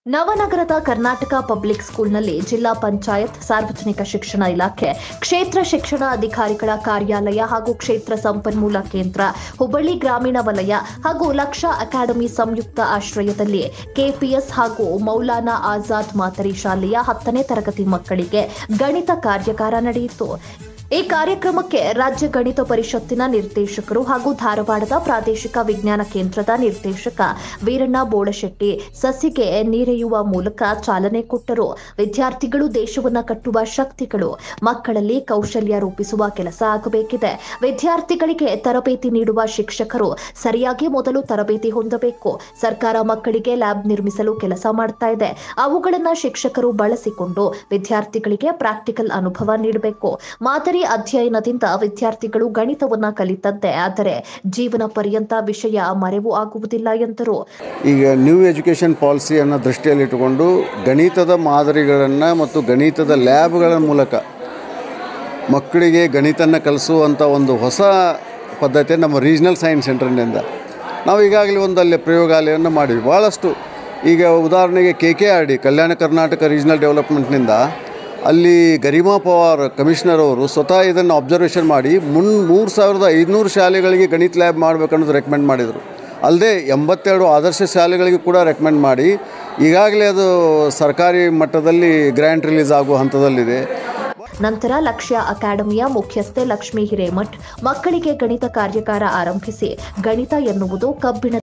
ನವನಗರದ Karnataka public ಸ್ಕೂಲ್ನಲ್ಲಿ ಜಿಲ್ಲಾ ಪಂಚಾಯತ್ ಸಾರ್ವಜನಿಕ ಶಿಕ್ಷಣ ಇಲಾಖೆ ಕ್ಷೇತ್ರ ಶಿಕ್ಷಣ ಅಧಿಕಾರಿಗಳ ಕಾರ್ಯಾಲಯ ಹಾಗೂ ಕ್ಷೇತ್ರ ಸಂಪನ್ಮೂಲ ಕೇಂದ್ರ ಹುಬ್ಬಳ್ಳಿ ಗ್ರಾಮೀಣ ವಲಯ ಹಾಗೂ ಲಕ್ಷ ಅಕಾಡೆಮಿ ಸಂಯುಕ್ತ ಆಶ್ರಯದಲ್ಲಿ ಕೆಪಿಎಸ್ ಹಾಗೂ ಮೌಲಾನಾ ಆಜಾದ್ ಮಾದರಿ ಶಾಲೆಯ ಹತ್ತನೇ ತರಗತಿ ಮಕ್ಕಳಿಗೆ ಗಣಿತ ಕಾರ್ಯಾಗಾರ ನಡೆಯಿತು ಈ ಕಾರ್ಯಕ್ರಮಕ್ಕೆ ರಾಜ್ಯ ಗಣಿತ ಪರಿಷತ್ತಿನ ನಿರ್ದೇಶಕರು ಹಾಗೂ ಧಾರವಾಡದ ಪ್ರಾದೇಶಿಕ ವಿಜ್ಞಾನ ಕೇಂದ್ರದ ನಿರ್ದೇಶಕ ವೀರಣ್ಣ ಬೋಳಶೆಟ್ಟಿ ಸಸಿಗೆ ನೀರೆಯುವ ಮೂಲಕ ಚಾಲನೆ ಕೊಟ್ಟರು ವಿದ್ಯಾರ್ಥಿಗಳು ದೇಶವನ್ನ ಕಟ್ಟುವ ಶಕ್ತಿಗಳು ಮಕ್ಕಳಲ್ಲಿ ಕೌಶಲ್ಯ ರೂಪಿಸುವ ಕೆಲಸ ಆಗಬೇಕಿದೆ ವಿದ್ಯಾರ್ಥಿಗಳಿಗೆ ತರಬೇತಿ ನೀಡುವ ಶಿಕ್ಷಕರು ಸರಿಯಾಗಿ ಮೊದಲು ತರಬೇತಿ ಹೊಂದಬೇಕು ಸರ್ಕಾರ ಮಕ್ಕಳಿಗೆ ಲ್ಯಾಬ್ ನಿರ್ಮಿಸಲು ಕೆಲಸ ಮಾಡ್ತಾ ಇದೆ ಅವುಗಳನ್ನ ಶಿಕ್ಷಕರು ಬಳಸಿಕೊಂಡು ವಿದ್ಯಾರ್ಥಿಗಳಿಗೆ ಪ್ರಾಕ್ಟಿಕಲ್ ಅನುಭವ ನೀಡಬೇಕು ಮಾದರಿ ಅಧ್ಯಯನದಿಂದ ವಿದ್ಯಾರ್ಥಿಗಳು ಗಣಿತವನ್ನ ಕಲಿತದ್ದೇ ಆದರೆ ಜೀವನ ಪರ್ಯಂತ ವಿಷಯ ಮರೆವು ಆಗುವುದಿಲ್ಲ ಎಂದರು ಈಗ ನ್ಯೂ ಎಜುಕೇಷನ್ ಪಾಲಿಸಿಯನ್ನು ದೃಷ್ಟಿಯಲ್ಲಿಟ್ಟುಕೊಂಡು ಗಣಿತದ ಮಾದರಿಗಳನ್ನು ಮತ್ತು ಗಣಿತದ ಲ್ಯಾಬ್ಗಳ ಮೂಲಕ ಮಕ್ಕಳಿಗೆ ಗಣಿತನ ಕಲಿಸುವಂಥ ಒಂದು ಹೊಸ ಪದ್ಧತಿ ನಮ್ಮ ರೀಜ್ನಲ್ ಸೈನ್ಸ್ ಸೆಂಟರ್ನಿಂದ ನಾವು ಈಗಾಗಲೇ ಒಂದು ಅಲ್ಲಿ ಪ್ರಯೋಗಾಲಯವನ್ನು ಮಾಡಿದ್ವಿ ಭಾಳಷ್ಟು ಈಗ ಉದಾಹರಣೆಗೆ K K R D Kalyana Karnataka regional ಡೆವಲಪ್ಮೆಂಟ್ನಿಂದ ಅಲ್ಲಿ ಗರಿಮಾ ಪವಾರ್ ಕಮಿಷನರ್ ಅವರು ಸ್ವತಃ ಇದನ್ನು ಅಬ್ಸರ್ವೇಷನ್ ಮಾಡಿ ಮುನ್ ಮೂರು ಸಾವಿರದ ಐದುನೂರು ಶಾಲೆಗಳಿಗೆ ಗಣಿತ ಲ್ಯಾಬ್ ಮಾಡಬೇಕನ್ನೋದು ರೆಕಮೆಂಡ್ ಮಾಡಿದರು ಅಲ್ಲದೆ ಎಂಬತ್ತೆರಡು ಆದರ್ಶ ಶಾಲೆಗಳಿಗೆ ಕೂಡ ರೆಕಮೆಂಡ್ ಮಾಡಿ ಈಗಾಗಲೇ ಅದು ಸರ್ಕಾರಿ ಮಟ್ಟದಲ್ಲಿ ಗ್ರ್ಯಾಂಟ್ ರಿಲೀಸ್ ಆಗುವ ಹಂತದಲ್ಲಿದೆ ನಂತರ ಲಕ್ಷ್ಯ ಅಕಾಡೆಮಿಯ ಮುಖ್ಯಸ್ಥೆ ಲಕ್ಷ್ಮೀ ಹಿರೇಮಠ್ ಮಕ್ಕಳಿಗೆ ಗಣಿತ ಕಾರ್ಯಾಗಾರ ಆರಂಭಿಸಿ ಗಣಿತ ಎನ್ನುವುದು ಕಬ್ಬಿಣ